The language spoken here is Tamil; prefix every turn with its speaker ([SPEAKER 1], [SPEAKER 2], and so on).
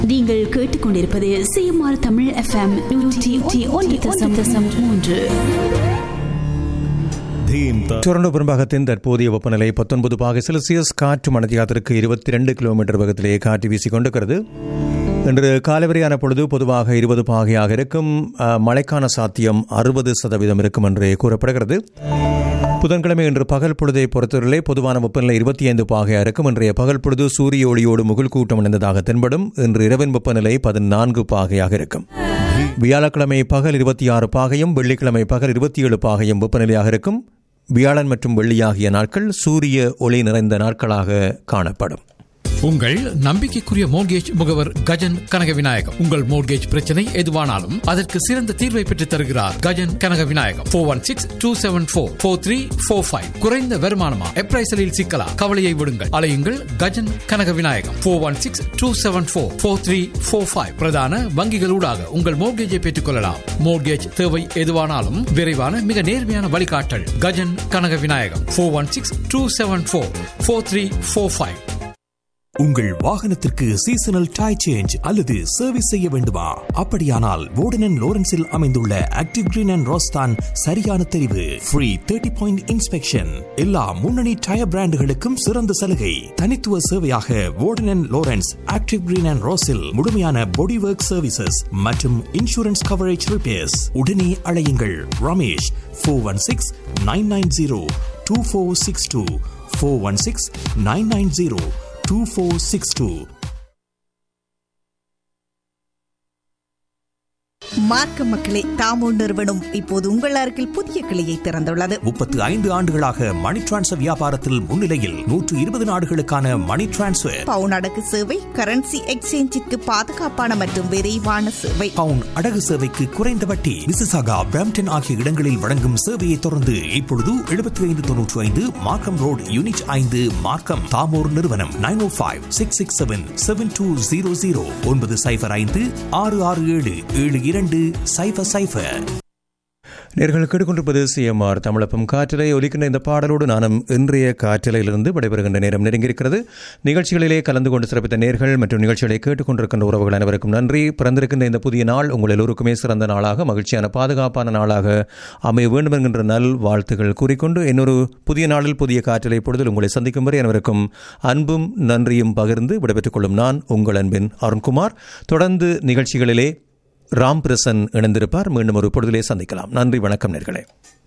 [SPEAKER 1] நீங்கள் கேட்டுக்கொண்டிருப்பது சிஎம்ஆர் தமிழ் எஃப்எம் நூற்றி ஒன்று தசம் தசம் மூன்று
[SPEAKER 2] டொரண்டோ பெரும்பாகத்தின் தற்போதைய வெப்பநிலை பத்தொன்பது பாக செல்சியஸ் காற்று மணத்தியாத்திற்கு இருபத்தி ரெண்டு கிலோமீட்டர் வேகத்திலே காற்று வீசிக் கொண்டிருக்கிறது இன்று காலவரையான பொழுது பொதுவாக இருபது பாகையாக இருக்கும் அஹ், மழைக்கான சாத்தியம் அறுபது சதவீதம் இருக்கும் என்று கூறப்படுகிறது புதன்கிழமை இன்று பகல் பொழுதை பொறுத்தவரையிலே பொதுவான வெப்பநிலை இருபத்தி ஐந்து பாகையாக இருக்கும் இன்றைய பகல் பொழுது சூரிய ஒளியோடு முகில் கூட்டம் இணைந்ததாக தென்படும் இன்று இரவின் வெப்பநிலை பதினான்கு பாகையாக இருக்கும் வியாழக்கிழமை பகல் இருபத்தி ஆறு பாகையும் வெள்ளிக்கிழமை பகல் இருபத்தி ஏழு பாகையும் வெப்பநிலையாக இருக்கும் வியாழன் மற்றும் வெள்ளி ஆகிய நாட்கள் சூரிய ஒளி நிறைந்த நாட்களாக காணப்படும்
[SPEAKER 3] உங்கள் நம்பிக்கைக்குரிய மோர்கேஜ் முகவர் கஜன் கனக விநாயகம் உங்கள் மோர்கேஜ் பிரச்சனை எதுவானாலும் அதற்கு சிறந்த தீர்வை பெற்றுத் தருகிறார் Gajan Kanaga Vinayagam four one six two seven four four three four five குறைந்த வருமானமா எப்ரைசலில் சிக்கலா கவலையை விடுங்கள் அலையுங்கள் Gajan Kanaga Vinayagam four one six two seven four four three four five பிரதான வங்கிகளூடாக உங்கள் மோர்கேஜை பெற்றுக் கொள்ளலாம் மோர்கேஜ் தேவை எதுவானாலும் விரைவான மிக நேர்மையான வழிகாட்டல் Gajan Kanaga Vinayagam four one six two seven four four three four five
[SPEAKER 4] உங்கள் வாகனத்திற்கு சீசனல் டை சேஞ்ச் அல்லது சர்வீஸ் செய்ய வேண்டுமா அப்படியானால் வோர்டன் லோரன்ஸில் அமைந்துள்ள ஆக்டிவ் கிரீன் அண்ட் ரோஸ்தான் சரியான தெரிவு ஃப்ரீ தேர்ட்டி பாயிண்ட் இன்ஸ்பெக்ஷன் எல்லா முன்னணி டயர் பிராண்டுகளுக்கும் சிறந்த சலுகை தனித்துவ சேவையாக Warden Lawrence Active Green and ரோஸில் முழுமையான பாடி ஒர்க் சர்வீசஸ் மற்றும் இன்சூரன்ஸ் கவரேஜ் ரிப்பேர்ஸ் உடனே அழையுங்கள் Ramesh four one six nine nine zero two four six two four one six nine nine zero 2462.
[SPEAKER 5] மார்க்க மக்களே தாமோ நிறுவனம் இப்போது உங்கள் அருகில் புதிய கிளையை திறந்துள்ளது
[SPEAKER 4] முப்பத்து ஐந்து ஆண்டுகளாக மணி டிரான்ஸ்ஃபர் வியாபாரத்தில் முன்னிலையில் நூற்று இருபது நாடுகளுக்கான மணி டிரான்ஸ்ஃபர்
[SPEAKER 5] பவுன் அடகு சேவை கரன்சி எக்ஸ்சேஞ்சிற்கு பாதுகாப்பான மற்றும் விரைவான சேவை
[SPEAKER 4] பவுன் அடகு சேவைக்கு குறைந்த வட்டி மிசிசாகா பிராம்டன் ஆகிய இடங்களில் வழங்கும் சேவையை தொடர்ந்து இப்பொழுது எழுபத்தி ஐந்து தொன்னூற்றி ஐந்து மார்க்கம் ரோடு யூனிட் ஐந்து மார்க்கம் தாமோர் நிறுவனம் nine O five six six seven seven two zero zero ஒன்பது சைபர் ஐந்து ஆறு ஆறு ஏழு ஏழு இரண்டு சைபர் சைபர்
[SPEAKER 2] நேர்கள் கேட்டுக்கொண்டிருப்பது சிஎம்ஆர் தமிழப்பம் காற்றிலை ஒலிக்கின்ற இந்த பாடலோடு நானும் இன்றைய காற்றிலையிலிருந்து விடைபெறுகின்ற நேரம் நெருங்கியிருக்கிறது நிகழ்ச்சிகளிலே கலந்து கொண்டு சிறப்பித்த நேர்கள் மற்றும் நிகழ்ச்சிகளை கேட்டுக்கொண்டிருக்கின்ற உறவுகள் அனைவருக்கும் நன்றி பிறந்திருக்கின்ற இந்த புதிய நாள் உங்கள் எல்லோருக்குமே சிறந்த நாளாக மகிழ்ச்சியான பாதுகாப்பான நாளாக அமைய வேண்டும் என்கின்ற நல் வாழ்த்துகள் கூறிக்கொண்டு இன்னொரு புதிய நாளில் புதிய காற்றிலை பொழுதில் உங்களை சந்திக்கும் வரை அனைவருக்கும் அன்பும் நன்றியும் பகிர்ந்து விடைபெற்றுக் கொள்ளும் நான் உங்கள் அன்பின் அருண்குமார் தொடர்ந்து நிகழ்ச்சிகளிலே ராம் பிரசன் இணைந்திருப்பார் மீண்டும் ஒரு பொழுதிலே சந்திக்கலாம் நன்றி வணக்கம் நேர்களே